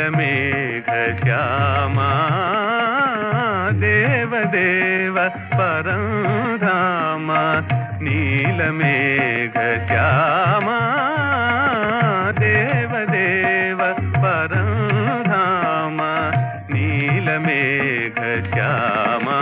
నీలమేఘ శ్యామా దేవదేవ పరంధామ నీలమేఘ శ్యామా దేవదేవ పరంధామ నీలమేఘ శ్యామా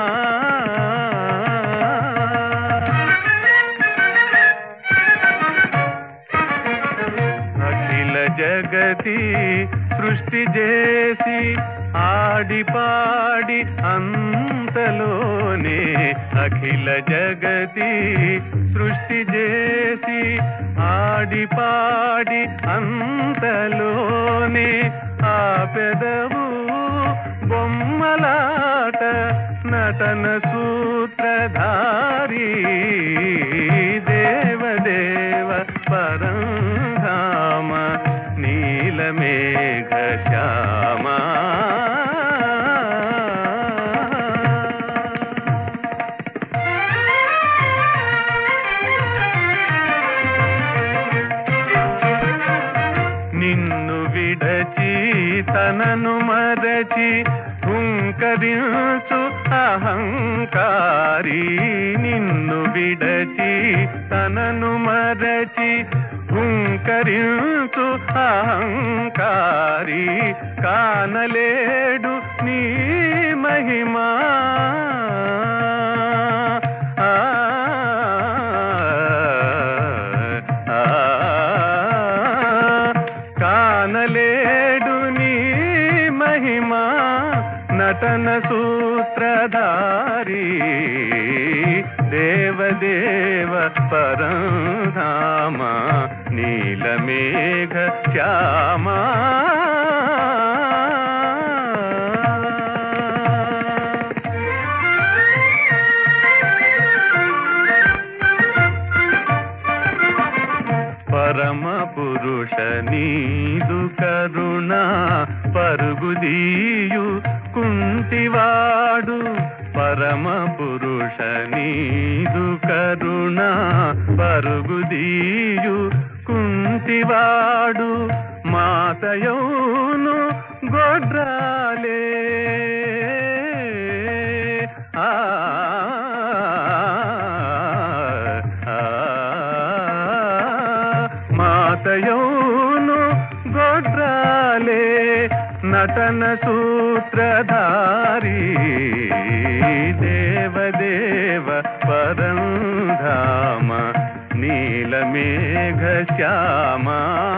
అఖిల జగతి సృష్టి చేసి ఆడి పాడి అంతలోనే అఖిల జగతి సృష్టి చేసి ఆడి పాడి అంతలోనే ఆ పెదవు బొమ్మలాట నటన సూత్రధారి దేవదేవ పరంధామ నీలమేఘ శ్యామా నిన్ను విడచి తనను మరచి హుంకరించు అహంకారి నిన్ను విడచి తనను మరచి హుంకరించు అహంకారి కానలేడు నీ మహిమా ఆ, ఆ, కానలేడు నీ మహిమా నటన సూత్రధారి దేవదేవ పరంధామ నీలమేఘ శ్యామా పరమ పురుష నీదు కరుణ పరుగుదీయు కుంటివాడు పరమ పురుష నీదు కరుణ పరుగుదీయు కుంటివాడు మాతయౌను గొడ్రాలే ఆ ఆ, మాతయోను గొడ్రాలే నటన సూత్రధారి దేవదేవ పరంధామ నీలమేఘ శ్యామా